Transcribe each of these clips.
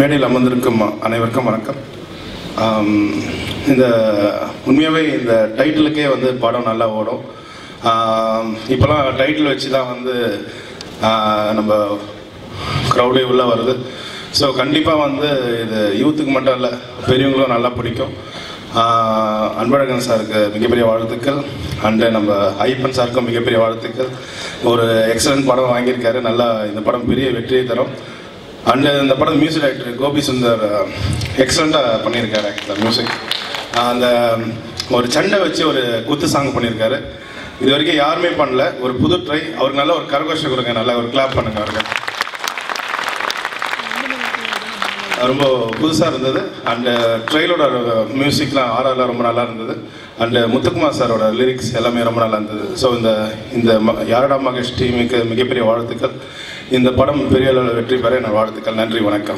மேடையில் அமர்ந்திருக்கும் அனைவருக்கும் வணக்கம் ஆம், இந்த உண்மையாகவே இந்த டைட்டிலுக்கே வந்து படம் நல்லா ஓடும் ஆம், இப்போலாம் டைட்டில் வச்சு தான் வந்து ஆ, நம்ம க்ரௌடே உள்ளே வருது ஸோ கண்டிப்பாக வந்து இது யூத்துக்கு மட்டும் இல்லை பெரியவங்களும் நல்லா பிடிக்கும் ஆஹ் அன்பழகன் சாருக்கு மிகப்பெரிய வாழ்த்துக்கள் அண்டு நம்ம ஐப்பன் சாருக்கும் மிகப்பெரிய வாழ்த்துக்கள் ஒரு எக்ஸலண்ட் படம் வாங்கியிருக்காரு நல்லா இந்த படம் பெரிய வெற்றியை தரும் அண்டு இந்த படம் மியூசிக் டைரக்டர் கோபி சுந்தர் எக்ஸலண்ட்டாக பண்ணியிருக்காரு ஆக்சுவலாக மியூசிக் அந்த ஒரு சண்டை வச்சு ஒரு குத்து சாங் பண்ணியிருக்காரு இது வரைக்கும் யாருமே பண்ணல ஒரு புது ட்ரை அவருக்கு நல்ல ஒரு கரகோஷம் கொடுங்க நல்லா ஒரு கிளாப் பண்ணுங்க அவருக்கு ரொம்ப புதுசாக இருந்தது அண்டு ட்ரெயிலோட மியூசிக்லாம் ஆர்ஆர்லாம் ரொம்ப நல்லா இருந்தது அண்டு முத்துக்குமார் சாரோட லிரிக்ஸ் எல்லாமே ரொம்ப நல்லா இருந்தது ஸோ இந்த இந்த ம- யாரடா மகேஷ் டீமுக்கு மிகப்பெரிய வாழ்த்துக்கள் இந்த படம் பெரிய அளவில் வெற்றி பெற என்னோட வாழ்த்துக்கள் நன்றி வணக்கம்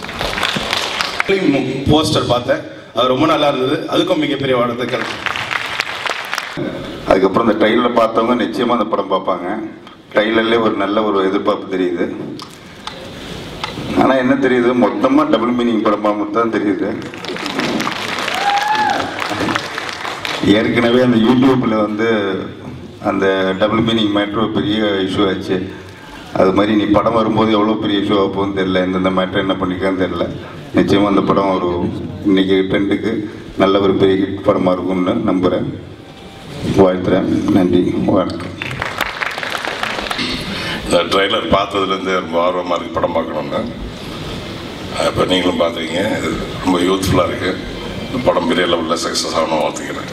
போஸ்டர் பார்த்தேன் அது ரொம்ப நல்லா இருந்தது அதுக்கும் மிகப்பெரிய வாழ்த்துக்கள் அதுக்கப்புறம் இந்த ட்ரெயிலில் பார்த்தவங்க நிச்சயமாக அந்த படம் பார்ப்பாங்க ட்ரெயிலர்லேயே ஒரு நல்ல ஒரு எதிர்பார்ப்பு தெரியுது ஆனால் என்ன தெரியுது மொத்தமாக டபுள் மீனிங் படமாக மட்டும் தான் தெரியுது ஏற்கனவே அந்த யூடியூப்பில் வந்து அந்த டபுள் மீனிங் மேட்ரு பெரிய இஷ்யூ ஆச்சு அது மாதிரி நீ படம் வரும்போது எவ்வளோ பெரிய இஷ்யூ ஆகும்னு தெரில எந்தெந்த மேட்ரு என்ன பண்ணிக்கான்னு தெரில நிச்சயமாக அந்த படம் ஒரு இன்னைக்கு ட்ரெண்டுக்கு நல்ல ஒரு பெரிய ஹிட் படமாக இருக்கும்னு நம்புகிறேன் வாழ்த்துறேன் நன்றி வணக்கம் இந்த ட்ரெய்லர் பார்த்ததுலேருந்து ரொம்ப ஆர்வமாக இருக்குது படம் பார்க்கணுன்னு இப்போ நீங்களும் பார்த்துருக்கீங்க இது ரொம்ப யூத்ஃபுல்லாக இருக்குது இந்த படம் பெரிய லெவலில் சக்ஸஸ் ஆகணும் வாழ்த்துக்கிறேன்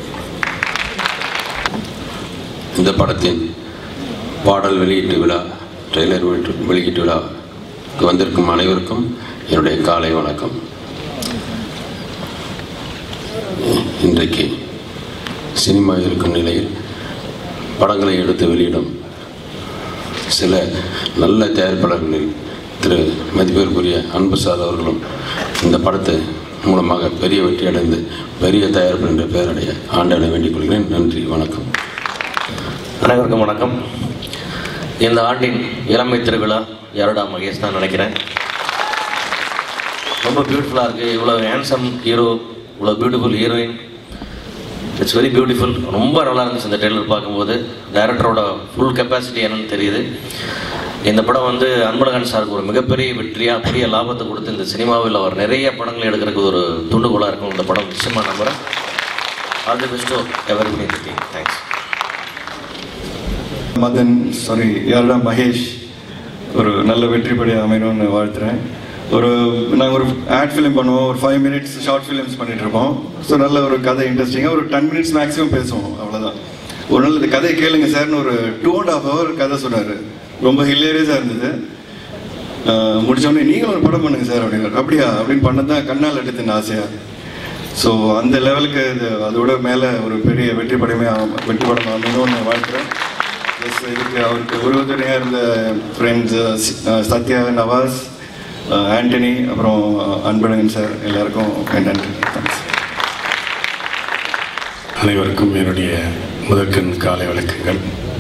இந்த படத்தின் பாடல் வெளியீட்டு விழா ட்ரெய்லர் வெளியீட்டு வெளியீட்டு விழா வந்திருக்கும் அனைவருக்கும் என்னுடைய காலை வணக்கம் இன்றைக்கு சினிமா இருக்கும் நிலையில் படங்களை எடுத்து வெளியிடும் சில நல்ல தயாரிப்பாளர்களில் திரு மதிப்பிற்குரிய அன்பு சார் அவர்களும் இந்த படத்தை மூலமாக பெரிய வெற்றி அடைந்து பெரிய தயாரிப்பு என்ற பெயரடைய ஆண்டாட வேண்டிக் கொள்கிறேன் நன்றி வணக்கம் அனைவருக்கும் வணக்கம் இந்த ஆண்டின் இளமை திருவிழா யாரோடா மகேஷ் தான் நினைக்கிறேன் ரொம்ப பியூட்டிஃபுல்லாக இருக்குது இவ்வளோ ஹேண்ட்ஸம் ஹீரோ இவ்வளோ beautiful heroine it's very beautiful ரொம்ப நல்லா இருந்துச்சு இந்த ட்ரெய்லர் பார்க்கும்போது டைரக்டரோட ஃபுல் கெப்பாசிட்டி என்னன்னு தெரியுது இந்த படம் வந்து அன்பழகன் சாருக்கு ஒரு மிகப்பெரிய வெற்றியாக பெரிய லாபத்தை கொடுத்து இந்த சினிமாவில் அவர் நிறைய படங்கள் எடுக்கிறதுக்கு ஒரு துண்டுகோலாக இருக்கும் இந்த படம் நிச்சயமாக நம்புகிறேன் all the best every thanks Madan sorry Yaarada Mahesh ஒரு நல்ல வெற்றி படி அமையணும்னு வாழ்த்துறேன் ஒரு நாங்கள் ஒரு ஆட் ஃபிலிம் பண்ணுவோம் ஒரு ஃபைவ் மினிட்ஸ் ஷார்ட் ஃபிலிம்ஸ் பண்ணிட்டு இருப்போம் ஸோ நல்ல ஒரு கதை இன்ட்ரெஸ்டிங்காக ஒரு டென் மினிட்ஸ் மேக்ஸிமம் பேசுவோம் அவ்வளோதான் ஒரு நாள் இந்த கதையை கேளுங்க சார்னு ஒரு டூ அண்ட் ஹாஃப் ஹவர் கதை சொன்னார் ரொம்ப ஹில்லேரியஸாக இருந்தது ஆஹ் முடிச்ச உடனே நீங்களும் ஒரு படம் பண்ணுங்க சார் அப்படின்னாரு அப்படியா அப்படின்னு பண்ணது தான் கண்ணால் எடுத்துன்னு ஆசையாக ஸோ அந்த லெவலுக்கு இது அதோட மேலே ஒரு பெரிய வெற்றி படமே ஆகும் வெற்றி படம் அமையணும்னு வாழ்த்துறேன் ப்ளஸ் இதுக்கு அவருக்கு உருவத்துணையாக இருந்த ஃப்ரெண்ட்ஸ் சத்யா நவாஸ் அஹ் ஆண்டனி அப்புறம் அன்பழகன் சார் எல்லாருக்கும் என் நன்றி தேங்க்ஸ் அனைவருக்கும் என்னுடைய முதற்கண் காலை வணக்கங்கள்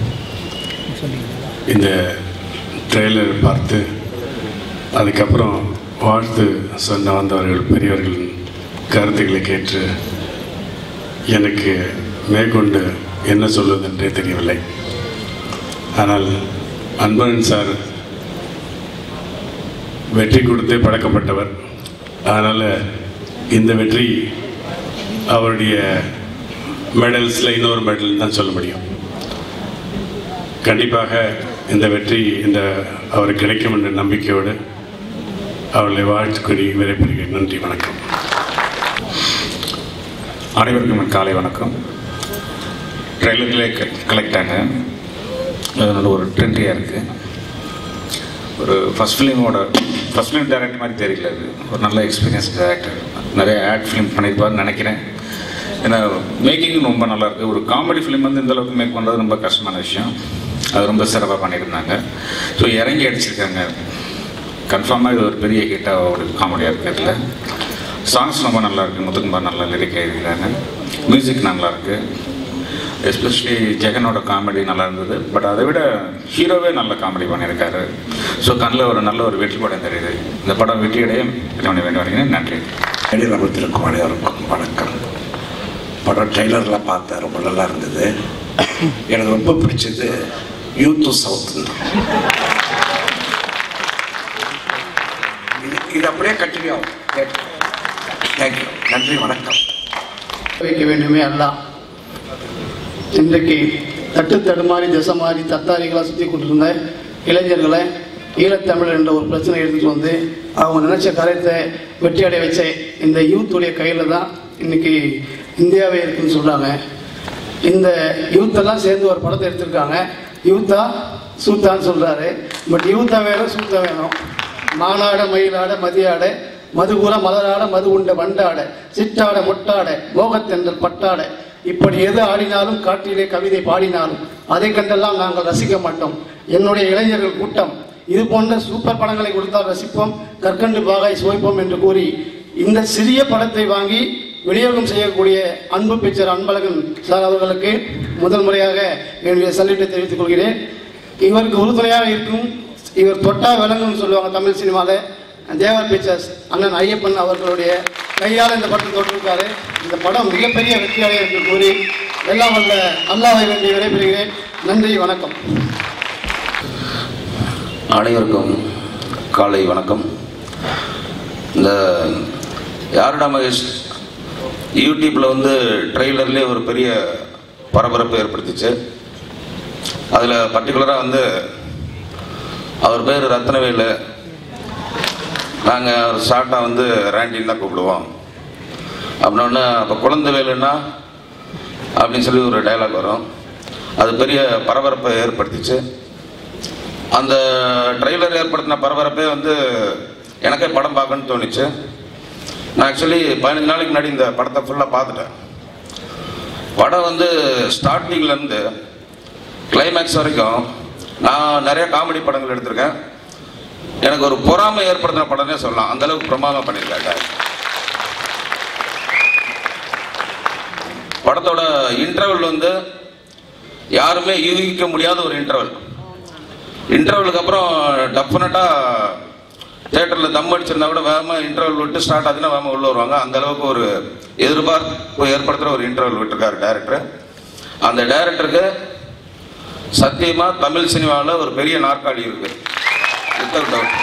இந்த ட்ரெய்லர் பார்த்து அதுக்கப்புறம் வாழ்த்து சொன்ன வந்தவர்கள் பெரியவர்களின் கருத்துக்களை கேட்டு எனக்கு மேற்கொண்டு என்ன சொல்வதென்றே தெரியவில்லை ஆனால் அன்பழகன் சார் வெற்றி கொடுத்தே பழக்கப்பட்டவர் அதனால் இந்த வெற்றி அவருடைய மெடல்ஸில் இன்னொரு மெடல் தான் சொல்ல முடியும் கண்டிப்பாக இந்த வெற்றி இந்த அவருக்கு கிடைக்கும் என்ற நம்பிக்கையோடு அவர்களை வாழ்த்து கூறி விடைபெறுகிறேன் நன்றி வணக்கம் அனைவருக்கும் என் காலை வணக்கம் ட்ரெய்லர்களே கலெக்ட் ஆங்க அதனால ஒரு ட்ரெண்டியாக இருக்குது ஒரு ஃபஸ்ட் ஃபிலிமோட ஃபஸ்ட் ஃபிலிம் டேரக்டர் மாதிரி தெரியல அது ஒரு நல்ல எக்ஸ்பீரியன்ஸ் டேரக்டர் நிறைய ஆட் ஃபிலிம் பண்ணியிருப்பாருன்னு நினைக்கிறேன் ஏன்னா மேக்கிங் ரொம்ப நல்லா இருக்கு ஒரு காமெடி ஃபிலிம் வந்து இந்த அளவுக்கு மேக் பண்ணுறது ரொம்ப கஷ்டமான விஷயம் அது ரொம்ப சிறப்பாக பண்ணியிருந்தாங்க ஸோ இறங்கி அடிச்சிருக்காங்க கன்ஃபார்மாக இது ஒரு பெரிய ஹிட்டாக ஒரு காமெடியாக இருக்கிறதுல சாங்ஸ் ரொம்ப நல்லா இருக்கு முத்துக்குமார் நல்லா லிரிக் எழுதிக்கிறாங்க மியூசிக் நல்லா இருக்கு எஸ்பெஷலி ஜெகனோட காமெடி நல்லா இருந்தது பட் அதை விட ஹீரோவே நல்ல காமெடி பண்ணியிருக்காரு ஸோ கண்ணில் ஒரு நல்ல ஒரு வெற்றி படம் தெரியுது இந்த படம் வெற்றியடைய இறைவனை வேண்டி வருகிறேன் நன்றி வெளிநகரத்திற்கும் அனைவருக்கும் வணக்கம் படம் ட்ரெய்லரில் பார்த்தேன் ரொம்ப நல்லா இருந்தது எனக்கு ரொம்ப பிடிச்சது யூத்து சவுத் இது அப்படியே கண்டினியூ ஆகும் தேங்க்யூ நன்றி வணக்கம் வைக்க வேண்டுமே அல்லாஹ் இன்றைக்கு தட்டு தடுமாறி திசை மாறி தத்தாரிகளாக சுற்றி கொண்டிருந்த இளைஞர்களை ஈழத்தமிழ் என்ற ஒரு பிரச்சனை எடுத்துகிட்டு வந்து அவங்க நினைச்ச காரியத்தை வெற்றி அடைய வச்ச இந்த யூத்துடைய கையில் தான் இன்னைக்கு இந்தியாவே இருக்குன்னு சொல்கிறாங்க இந்த யூத்தெல்லாம் சேர்ந்து ஒரு படத்தை எடுத்திருக்காங்க யூத்தா சூத்தான்னு சொல்கிறாரு பட் யூத்தா வேணும் சூத்தா வேணும் மானாட மயிலாட மதியாட மதுபுற மலராட மது உண்ட வண்டாட சிட்டாட முட்டாட மோகத்தென்றல் பட்டாட இப்படி எது ஆடினாலும் காற்றிலே கவிதை பாடினாலும் அதை கண்டெல்லாம் நாங்கள் ரசிக்க மாட்டோம் என்னுடைய இளைஞர்கள் கூட்டம் இது போன்ற சூப்பர் படங்களை கொடுத்தால் ரசிப்போம் கற்கண்டு பாகாய் சுவைப்போம் என்று கூறி இந்த சிறிய படத்தை வாங்கி விநியோகம் செய்யக்கூடிய அன்பு பிக்சர் அன்பழகன் சார் அவர்களுக்கு முதல் முறையாக என்னுடைய சல்லிட்டை தெரிவித்துக் கொள்கிறேன் இவருக்கு உறுதுணையாக இருக்கும் இவர் தொட்டா விளங்கும்னு சொல்லுவாங்க தமிழ் சினிமாவில் தேவர் பிக்சர்ஸ் அண்ணன் ஐயப்பன் அவர்களுடைய கையால் இந்த படத்தை தொட்டிருக்காரு இந்த படம் மிகப்பெரிய வெற்றியாக என்று கூறி எல்லாம் வல்ல அல்லாவை வேண்டி விடைபெறுகிறேன் நன்றி வணக்கம் அனைவருக்கும் காலை வணக்கம் இந்த யாருடா மகேஷ் யூடியூப்பில் வந்து ட்ரெய்லர்லேயே ஒரு பெரிய பரபரப்பு ஏற்படுத்திச்சு அதில் பர்டிகுலராக வந்து அவர் பேர் ரத்னவேலு நாங்கள் அவர் ஷார்ட்டாக வந்து ரேண்டின்னு தான் கூப்பிடுவோம் அப்படின்னோடனே அப்போ குழந்தை வேலுன்னா அப்படின்னு சொல்லி ஒரு டைலாக் வரும் அது பெரிய பரபரப்பை ஏற்படுத்திச்சு அந்த ட்ரெய்லர் ஏற்படுத்தின பரபரப்பே வந்து எனக்கே படம் பார்க்கணும்னு தோணுச்சு நான் ஆக்சுவலி பதினஞ்சு நாளைக்கு முன்னாடி இந்த படத்தை ஃபுல்லாக பார்த்துட்டேன் படம் வந்து ஸ்டார்டிங்லேருந்து கிளைமேக்ஸ் வரைக்கும் நான் நிறைய காமெடி படங்கள் எடுத்திருக்கேன் எனக்கு ஒரு பொறாமை ஏற்படுத்தின படம்னே சொல்லலாம் அந்த அளவுக்கு பிரமாதம் பண்ணியிருக்காங்க படத்தோட இன்டர்வல் வந்து யாருமே யூகிக்க முடியாத ஒரு இன்டர்வல் இன்டர்வலுக்கு அப்புறம் டெஃபினட்டாக தேட்டரில் தம் அடிச்சிருந்தா கூட வேகமாக இன்டர்வல் விட்டு ஸ்டார்ட் ஆகுதுன்னா வேகமாக உள்ள வருவாங்க அந்த அளவுக்கு ஒரு எதிர்பார்ப்பு ஏற்படுத்துகிற ஒரு இன்டர்வல் விட்டுருக்காரு டேரக்டர் அந்த டேரக்டருக்கு சத்தியமாக தமிழ் சினிமாவில் ஒரு பெரிய நாற்காலி இருக்கு வித்தவுட் டவுட்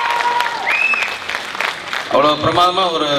அவ்வளோ பிரமாதமாக ஒரு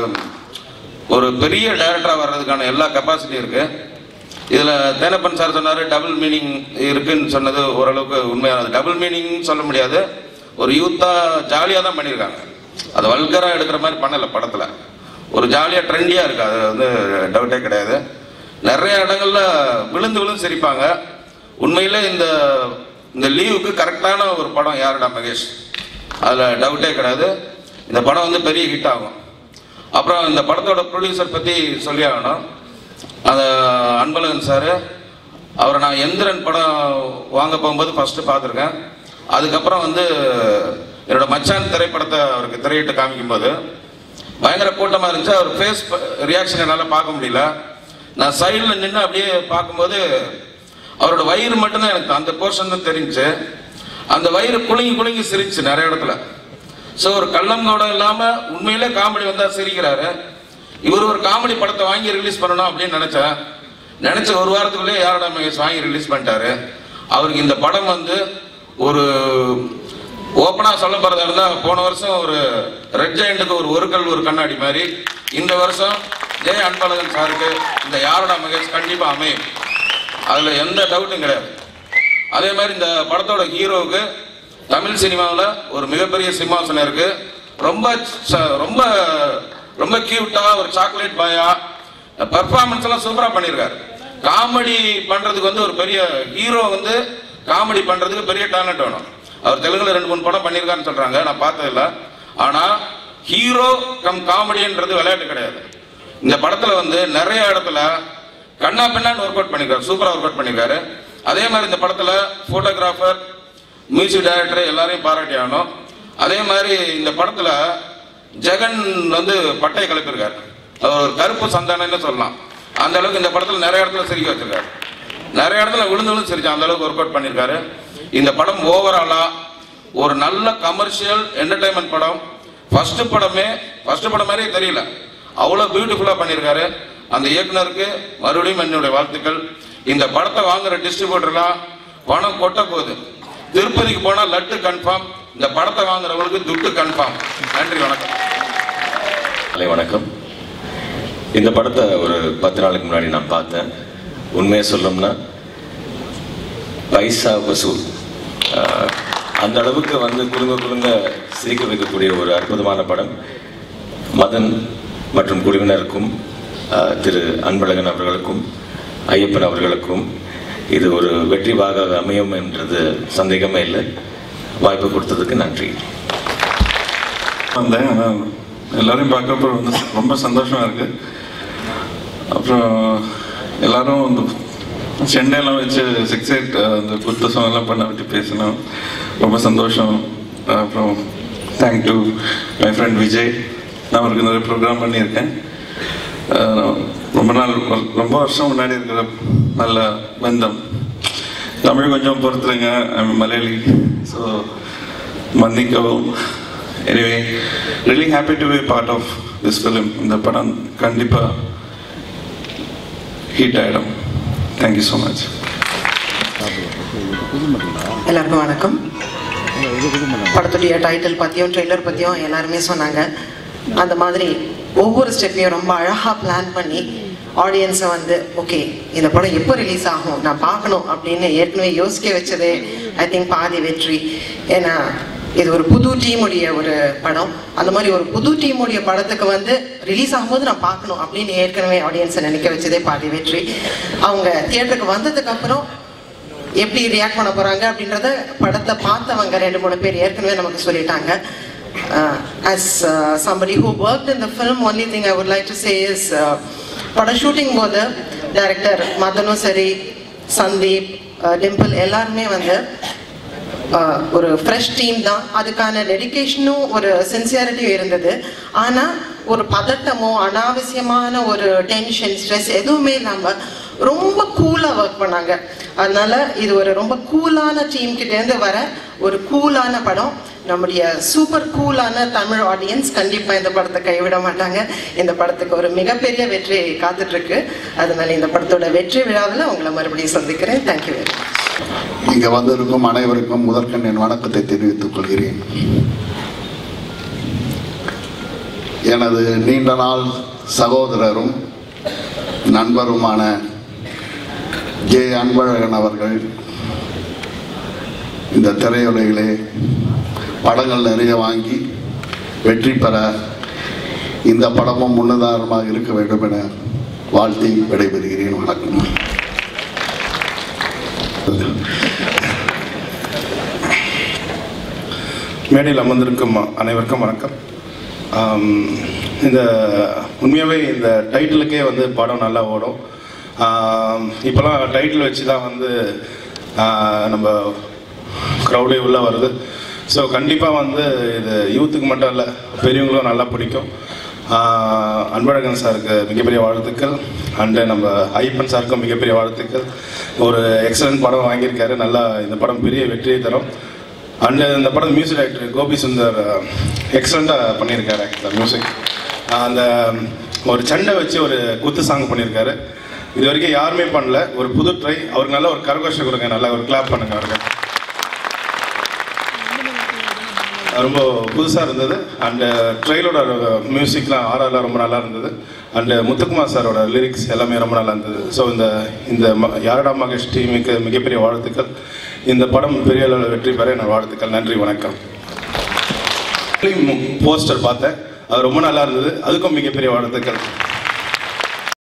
ஒரு பெரிய டேரக்டராக வர்றதுக்கான எல்லா கெப்பாசிட்டி இருக்கு இதில் தேனப்பன் சார் சொன்னார் டபுள் மீனிங் இருக்குன்னு சொன்னது ஓரளவுக்கு உண்மையானது டபுள் மீனிங் சொல்ல முடியாது ஒரு யூத்தாக ஜாலியாக தான் பண்ணியிருக்காங்க அது வல்கராக எடுக்கிற மாதிரி பண்ணலை படத்தில் ஒரு ஜாலியாக ட்ரெண்டியாக இருக்கு அது வந்து டவுட்டே கிடையாது நிறைய இடங்கள்ல விழுந்து விழுந்து சிரிப்பாங்க உண்மையிலே இந்த இந்த லீவுக்கு கரெக்டான ஒரு படம் யாருடா மகேஷ் அதில் டவுட்டே கிடையாது இந்த படம் வந்து பெரிய ஹிட் ஆகும் அப்புறம் இந்த படத்தோட ப்ரொடியூசர் பற்றி சொல்லி ஆகணும் அந்த அன்பழகன் சார் அவரை நான் எந்திரன் படம் வாங்க போகும்போது ஃபஸ்ட்டு பார்த்துருக்கேன் அதுக்கப்புறம் வந்து என்னோட மச்சான் திரைப்படத்தை அவருக்கு திரையிட்டு காமிக்கும்போது பயங்கர கூட்டமாக இருந்துச்சு அவர் ஃபேஸ் ரியாக்ஷன் என்னால் பார்க்க முடியல நான் சைடில் நின்று அப்படியே பார்க்கும்போது அவரோட வயிறு மட்டும்தான் எனக்கு அந்த போர்ஷன் தான் தெரிஞ்சுச்சு அந்த வயிறு குலுங்கி குலுங்கி சிரிச்சு நிறைய இடத்துல ஸோ ஒரு கள்ளங்கோடம் இல்லாமல் உண்மையிலே காமெடி வந்தால் சிரிக்கிறாரு இவர் ஒரு காமெடி படத்தை வாங்கி ரிலீஸ் பண்ணணும் அப்படின்னு நினச்சேன் நினச்ச ஒரு வாரத்துக்குள்ளே யாரோட மகேஷ் வாங்கி ரிலீஸ் பண்ணிட்டாரு அவருக்கு இந்த படம் வந்து ஒரு ஓப்பனாக சொல்ல போகிறதா இருந்தால் போன வருஷம் ஒரு ரெட் ஜெயண்ட்டுக்கு ஒரு ஒரு கல் ஒரு கண்ணாடி மாதிரி இந்த வருஷம் ஜெய அன்பழகன் சாருக்கு இந்த யாரோட மகேஷ் கண்டிப்பாக அமையும் அதில் எந்த டவுட்டும் கிடையாது அதே மாதிரி இந்த படத்தோட ஹீரோவுக்கு தமிழ் சினிமாவில் ஒரு மிகப்பெரிய சிம்மாசனம் இருக்கு ரொம்ப ச- ரொம்ப ரொம்ப கியூட்டா ஒரு சாக்லேட் பாயா பெர்ஃபார்மன்ஸ் எல்லாம் சூப்பராக பண்ணியிருக்காரு காமெடி பண்றதுக்கு வந்து ஒரு பெரிய ஹீரோ வந்து காமெடி பண்றதுக்கு பெரிய டேலண்ட் வேணும் அவர் தெலுங்குல ரெண்டு மூணு படம் பண்ணியிருக்காருன்னு சொல்றாங்க நான் பார்த்ததில்ல ஆனா ஹீரோ கம் காமெடின்றது விளையாட்டு கிடையாது இந்த படத்துல வந்து நிறைய இடத்துல கண்ணா பின்னான்னு ஒர்க் அவுட் பண்ணிருக்காரு சூப்பரா ஒர்க் அவுட் பண்ணிருக்காரு அதே மாதிரி இந்த படத்துல போட்டோகிராஃபர் மியூசிக் டைரக்டர் எல்லாரையும் பாராட்டி ஆகணும் அதே மாதிரி இந்த படத்துல ஜெகன் வந்து பட்டையை கிளப்பியிருக்காரு அவர் ஒரு கருப்பு சந்தானம்னு சொல்லலாம் அந்த அளவுக்கு இந்த படத்துல நிறைய இடத்துல சிரிக்க வச்சிருக்காரு நிறைய இடத்துல விழுந்து விழுந்து சிரிச்சான் அந்த அளவுக்கு ஒர்க் அவுட் பண்ணியிருக்காரு இந்த படம் ஓவராலா ஒரு நல்ல கமர்ஷியல் என்டர்டைன்மெண்ட் படம் ஃபர்ஸ்ட் படமே ஃபர்ஸ்ட் படம் மாதிரியே தெரியல அவ்வளோ பியூட்டிஃபுல்லாக பண்ணியிருக்காரு அந்த இயக்குனருக்கு மறுபடியும் என்னுடைய வாழ்த்துக்கள் இந்த படத்தை வாங்குற டிஸ்ட்ரிபியூட்டர்லாம் பணம் கொட்ட போகுது திருப்பதிக்கு போனால் லட்டு கன்ஃபார்ம் இந்த படத்தை வாங்குறவங்களுக்கு துட்டு கன்ஃபார்ம் நன்றி வணக்கம் காலை வணக்கம் இந்த படத்தை ஒரு பத்து நாளுக்கு முன்னாடி நான் பார்த்தேன் உண்மையை சொல்லணும்னா பைசா வசூல் ஆஹ், அந்த அளவுக்கு வந்து குலுங்க குலுங்க சிரிக்க வைக்கக்கூடிய ஒரு அற்புதமான படம் மதன் மற்றும் குழுவினருக்கும் ஆஹ், திரு அன்பழகன் அவர்களுக்கும் ஐயப்பன் அவர்களுக்கும் இது ஒரு வெற்றி வாக அமையும் என்றது சந்தேகமே இல்லை வாய்ப்பு கொடுத்ததுக்கு நன்றி வந்தேன் ஆனால் எல்லாரையும் பார்க்கப்ப வந்து ரொம்ப சந்தோஷமா இருக்கு அப்புறம் எல்லாரும் இந்த சென்னையெல்லாம் வச்சு சிக்ஸ் எயிட் அந்த குத்து song எல்லாம் பண்ண விட்டு பேசணும் ரொம்ப சந்தோஷம் அப்புறம் thank to my friend Vijay நான் அவருக்கு நிறைய ப்ரோக்ராம் பண்ணியிருக்கேன் அஹ் ரொம்ப நாள் ரொம்ப வருஷம் முன்னாடி இருக்கிற நல்ல பந்தம் தமிழ் கொஞ்சம் பொறுத்துருங்க I'm மலையாளி ஸோ மன்னிக்கவும் anyway really happy to be part of this film இந்த படம் கண்டிப்பாக ஹீட் ஆகிடும் தேங்க்யூ ஸோ மச் எல்லாருக்கும் வணக்கம் படத்துடைய டைட்டில் பற்றியும் ட்ரெய்லர் பற்றியும் எல்லாருமே சொன்னாங்க அந்த மாதிரி ஒவ்வொரு ஸ்டெப்பையும் ரொம்ப அழகாக பிளான் பண்ணி ஆடியன்ஸை வந்து ஓகே இந்த படம் எப்போ ரிலீஸ் ஆகும் நான் பார்க்கணும் அப்படின்னு ஏற்கனவே யோசிக்க வச்சதே ஐ திங்க் பாதி வெற்றி ஏன்னா இது ஒரு புது டீமுடைய ஒரு படம் அந்த மாதிரி ஒரு புது டீமுடைய படத்துக்கு வந்து ரிலீஸ் ஆகும்போது நான் பார்க்கணும் அப்படின்னு ஏற்கனவே ஆடியன்ஸை நினைக்க வச்சதே பாதி வெற்றி அவங்க தியேட்டருக்கு வந்ததுக்கு அப்புறம் எப்படி ரியாக்ட் பண்ண போறாங்க அப்படின்றத படத்தை பார்த்தவங்க ரெண்டு மூணு பேர் ஏற்கனவே நமக்கு சொல்லிட்டாங்க as somebody who work in the film only thing I would like to say is படம் ஷூட்டிங் போது டைரக்டர் மதனும் சரி சந்தீப் டிம்பிள் எல்லாருமே வந்து ஆஹ், ஒரு ஃப்ரெஷ் டீம் தான் அதுக்கான டெடிகேஷனும் ஒரு சின்சியாரிட்டியும் இருந்தது ஆனால் ஒரு பதட்டமோ அனாவசியமான ஒரு டென்ஷன் ஸ்ட்ரெஸ் எதுவுமே இல்லாமல் ரொம்ப கூலாக ஒர்க் பண்ணாங்க அதனால இது ஒரு ரொம்ப கூலான டீம் கிட்டேருந்து வர ஒரு கூலான படம் நம்முடைய சூப்பர் கூலான தமிழ் ஆடியன்ஸ் கண்டிப்பாக இந்த படத்தை கைவிட மாட்டாங்க இந்த படத்துக்கு ஒரு மிகப்பெரிய வெற்றி காத்துட்டு இருக்கு அதனால இந்த படத்தோட வெற்றி விழாவில் உங்களை மறுபடியும் சந்திக்கிறேன் தேங்க்யூ வெரி மச் இங்கே வந்திருக்கும் அனைவருக்கும் முதற்கண் என் வணக்கத்தை தெரிவித்துக் கொள்கிறேன் எனது நீண்ட நாள் சகோதரரும் நண்பருமான ஜே அன்பழகன் அவர்கள் இந்த திரையுலகிலே படங்கள் நிறைய வாங்கி வெற்றி பெற இந்த படமும் முன்னுதாரணமாக இருக்க வேண்டும் என வாழ்த்தி விடைபெறுகிறேன் வணக்கம் மேடையில் அமர்ந்திருக்கும் அனைவருக்கும் வணக்கம் ஆம், இந்த உண்மையாகவே இந்த டைட்டிலுக்கே வந்து படம் நல்லா ஓடும் ஆம், இப்போலாம் டைட்டில் வச்சு தான் வந்து ஆ, நம்ம க்ரௌடே உள்ளே வருது ஸோ கண்டிப்பாக வந்து இது யூத்துக்கு மட்டும் இல்லை பெரியவங்களும் நல்லா பிடிக்கும் ஆ, அன்பழகன் சாருக்கு மிகப்பெரிய வாழ்த்துக்கள் அண்டு நம்ம ஐப்பன் சாருக்கும் மிகப்பெரிய வாழ்த்துக்கள் ஒரு எக்ஸலண்ட் படம் வாங்கியிருக்காரு நல்லா இந்த படம் பெரிய வெற்றியை தரும் அண்டு இந்த படம் மியூசிக் டைரக்டர் கோபி சுந்தர் எக்ஸலண்ட்டாக பண்ணியிருக்காரு ஆக்சுவலாக மியூசிக் அந்த ஒரு சண்டை வச்சு ஒரு குத்து சாங் பண்ணியிருக்காரு இது வரைக்கும் யாருமே பண்ணல ஒரு புது ட்ரை அவருக்கு நல்ல ஒரு கரகோஷம் கொடுங்க நல்லா ஒரு கிளாப் பண்ணுங்க அவருக்கு ரொம்ப புதுசாக இருந்தது அண்டு ட்ரெயிலோட மியூசிக்லாம் ஆர்ஆர்லாம் ரொம்ப நல்லா இருந்தது அண்டு முத்துக்குமார் சாரோட லிரிக்ஸ் எல்லாமே ரொம்ப நல்லா இருந்தது ஸோ இந்த இந்த ம- யாரடா மகேஷ் டீமுக்கு மிகப்பெரிய வாழ்த்துக்கள் இந்த படம் பெரிய அளவில் வெற்றி பெற என்னோட வாழ்த்துக்கள் நன்றி வணக்கம் போஸ்டர் பார்த்தேன் அது ரொம்ப நல்லா இருந்தது அதுக்கும் மிகப்பெரிய வாழ்த்துக்கள்